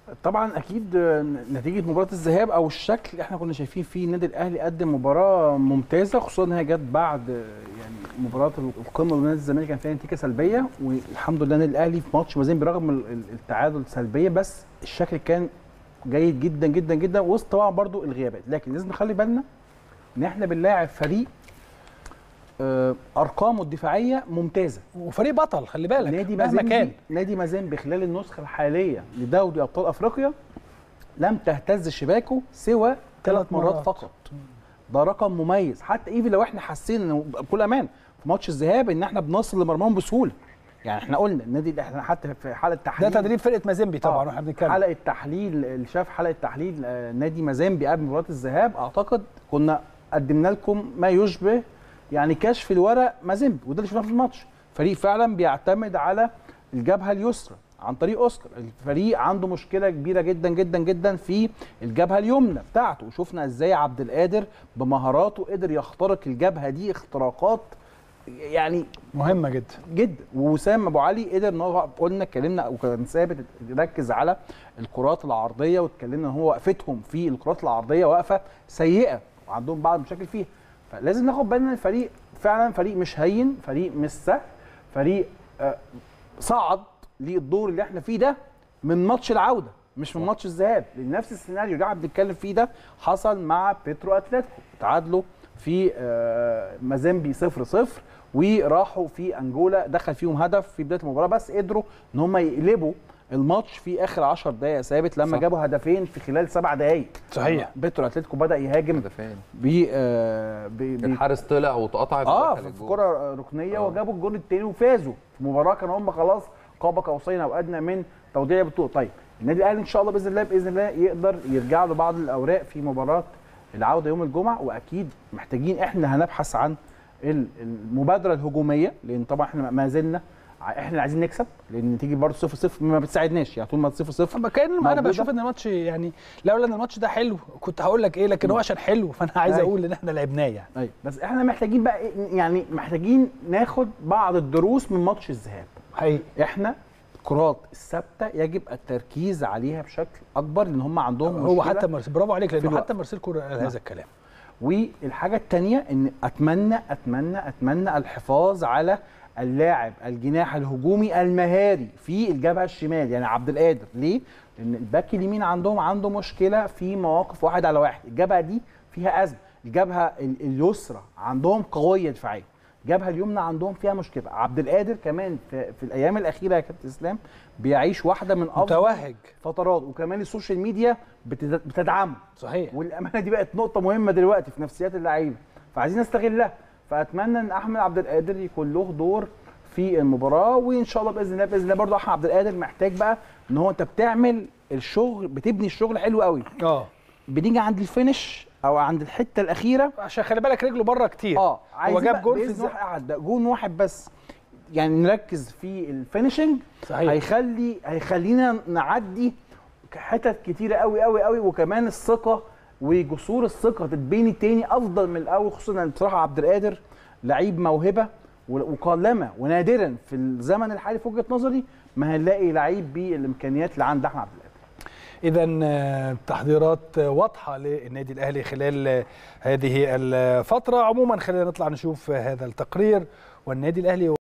طبعا اكيد نتيجه مباراه الذهاب او الشكل احنا كنا شايفين فيه النادي الاهلي قدم مباراه ممتازه خصوصا ان هي جت بعد يعني مباراه القمه ونادي الزمالك كان فيها نتيجه سلبيه والحمد لله النادي الاهلي في ماتش مازين برغم التعادل سلبيه بس الشكل كان جيد جدا جدا جدا وسط طبعا برضو الغيابات لكن لازم نخلي بالنا ان احنا بنلاعب فريق ارقامه الدفاعيه ممتازه وفريق بطل خلي بالك نادي مهما مازيمبي كان نادي مازيمبي خلال النسخه الحاليه لدوري ابطال افريقيا لم تهتز شباكه سوى ثلاث مرات, مرات. فقط ده رقم مميز حتى ايفن لو احنا حاسين انه بكل امان في ماتش الذهاب ان احنا بنصل لمرماهم بسهوله يعني احنا قلنا النادي احنا حتى في حاله ده تحليل تدريب فرقه مازيمبي طبعا آه، واحنا بنتكلم حلقه تحليل اللي شاف حلقه تحليل آه، نادي مازيمبي قبل مباراه الذهاب اعتقد كنا قدمنا لكم ما يشبه يعني كشف الورق مازيمبي وده اللي شفناه في الماتش فريق فعلا بيعتمد على الجبهه اليسرى عن طريق اوسكار الفريق عنده مشكله كبيره جدا جدا جدا في الجبهه اليمنى بتاعته وشفنا ازاي عبد القادر بمهاراته قدر يخترق الجبهه دي اختراقات يعني مهمه جدا جدا ووسام ابو علي قدر ان هو قلنا اتكلمنا وكان ثابت ركز على الكرات العرضيه واتكلمنا ان هو وقفتهم في الكرات العرضيه وقفه سيئه وعندهم بعض المشاكل فيها فلازم ناخد بالنا ان الفريق فعلا فريق مش هين فريق مش سهل فريق آه، صعد للدور اللي احنا فيه ده من ماتش العوده مش من ماتش الذهاب لان نفس السيناريو اللي قاعد بنتكلم فيه ده حصل مع بيترو اتلتيكو تعادلوا في آه، مازيمبي 0 0 وراحوا في انجولا دخل فيهم هدف في بدايه المباراه بس قدروا ان هم يقلبوا الماتش في اخر 10 دقائق ثابت لما صح. جابوا هدفين في خلال سبع دقائق صحيح. بيترو اتلتيكو بدا يهاجم هدفين ب آه، ب- ب- الحارس طلع واتقطع اه دخل في الجول. كره ركنيه آه. وجابوا الجول الثاني وفازوا في مباراه كانوا هم خلاص قاب قوسين او ادنى من توديع البطوله طيب النادي الاهلي ان شاء الله باذن الله باذن الله يقدر يرجع له بعض الاوراق في مباراه العوده يوم الجمعه واكيد محتاجين احنا هنبحث عن ال- المبادره الهجوميه لان طبعا احنا ما زلنا ع- احنا اللي عايزين نكسب لان تيجي برضه 0 0 ما بتساعدناش يعني طول ما 0 0 اما كان انا موجودة. بشوف ان الماتش يعني لولا ان الماتش ده حلو كنت هقول لك ايه لكن هو عشان حلو فانا عايز أيوة. اقول ان احنا لعبناه يعني ايوه بس احنا محتاجين بقى إيه؟ يعني محتاجين ناخد بعض الدروس من ماتش الذهاب حقيقي احنا الكرات الثابته يجب التركيز عليها بشكل اكبر لان هم عندهم هو مشكلة. حتى مرسل برافو عليك في لانه الوقت. حتى مرسل كوره قال هذا الكلام والحاجه الثانيه ان اتمنى اتمنى اتمنى الحفاظ على اللاعب الجناح الهجومي المهاري في الجبهه الشمال يعني عبد القادر ليه؟ لان الباك اليمين عندهم عنده مشكله في مواقف واحد على واحد الجبهه دي فيها ازمه الجبهه ال- اليسرى عندهم قويه دفاعيه الجبهه اليمنى عندهم فيها مشكله عبد القادر كمان في, في الايام الاخيره يا كابتن اسلام بيعيش واحده من افضل متوهج فترات وكمان السوشيال ميديا بتد- بتدعمه صحيح والامانه دي بقت نقطه مهمه دلوقتي في نفسيات اللعيبه فعايزين نستغلها فاتمنى ان احمد عبد القادر يكون له دور في المباراه وان شاء الله باذن الله باذن الله برضه احمد عبد القادر محتاج بقى ان هو انت بتعمل الشغل بتبني الشغل حلو قوي اه بنيجي عند الفينش او عند الحته الاخيره عشان خلي بالك رجله بره كتير اه هو عايزين جاب بقى جول في بإذن الز- واحد قعد ده جون واحد بس يعني نركز في الفينشنج صحيح هيخلي هيخلينا نعدي حتت كتيره قوي قوي قوي وكمان الثقه وجسور الثقه تتبني تاني افضل من الاول خصوصا ان بصراحه عبد القادر لعيب موهبه و- وقلما ونادرا في الزمن الحالي في وجهه نظري ما هنلاقي لعيب بالامكانيات اللي عند احمد عبد القادر اذا آه، تحضيرات آه، واضحه للنادي الاهلي خلال آه، هذه الفتره عموما خلينا نطلع نشوف آه، هذا التقرير والنادي الاهلي